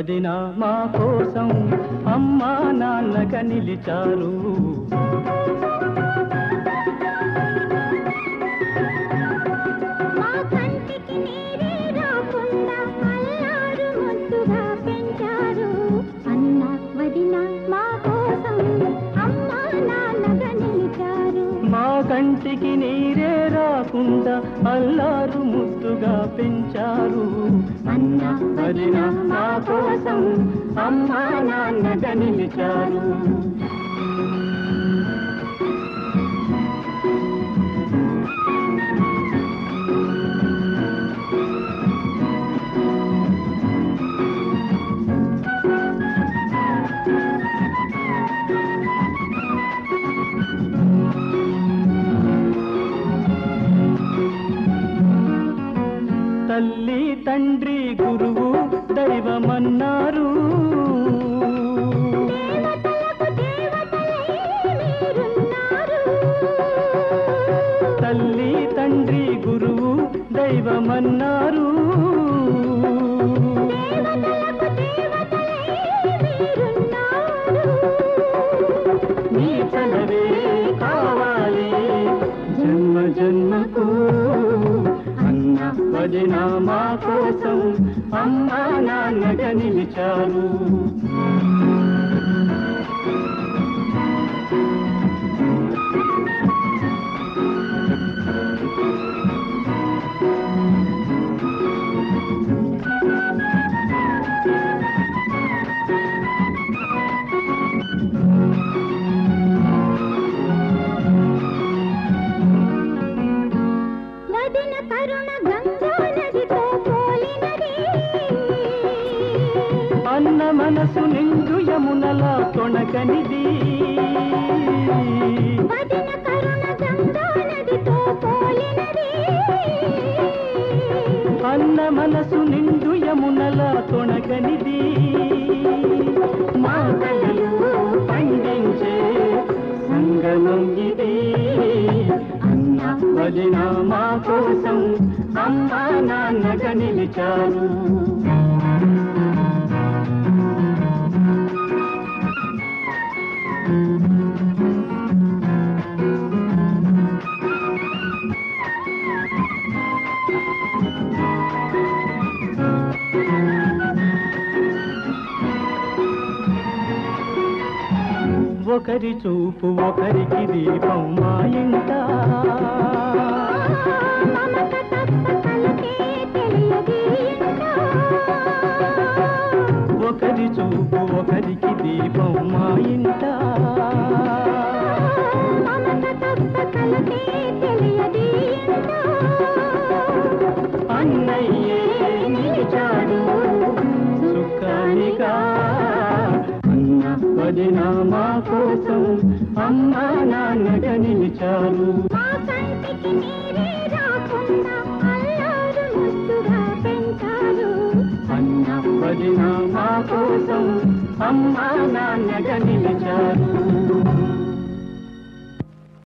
వదిన మా కోసం అమ్మా నాన్నగా నిలిచారు మా కంటికి నీరే రాకుండా అల్లారు ముద్దుగా పెంచారు అన్న వదిన మా కోసం అమ్మ నాన్నగా నిలిచారు మా కంటికి నీరే రాకుండా అల్లారు ముద్దుగా పెంచారు అన్న వదిన మా కోసం అమ్మా నాన్నగా నిలిచారు తల్లి తండ్రి గురువు దైవమన్నారు దేవతలకు దేవతలే మీరున్నారు తల్లి తండ్రి గురువు దైవమన్నారు దేవతలకు దేవతలే మీరున్నారు నీ చలవే కావాలి జన్మ జన్మకు అన్న వదిన మా కోసం అమ్మా నాన్నగా నిలిచారు వదిన కరుణ గంగా నదితో పోలినది అన్న మనసు నిండు యమునలా తొణకనిది వదిన కరుణ గంగా నదితో పోలినది అన్న మనసు నిండు యమునలా తొణకనిది మా కలలు పండించే సంగమం ఇది అన్న వదిన మా కోసం అమ్మా నాన్నగా నిలిచారు ఒకరి చూపు ఒకరికి దీపం మా ఇంట మమత తప్ప కలకే తెలియది ఒకరి చూపు ఒకరికి దీపం మా ఇంట మమత తప్ప కలకే తెలియది అన్నయ్యే నిలిచాడు సుఖానిగా అన్న వదిన మా కోసం అమ్మా నాన్నగా నిలిచారు మా కంటికి నీరే రాకుండా అల్లారు ముద్దుగా పెంచారు అన్న వదిన మా కోసం అమ్మా నాన్నగా నిలిచారు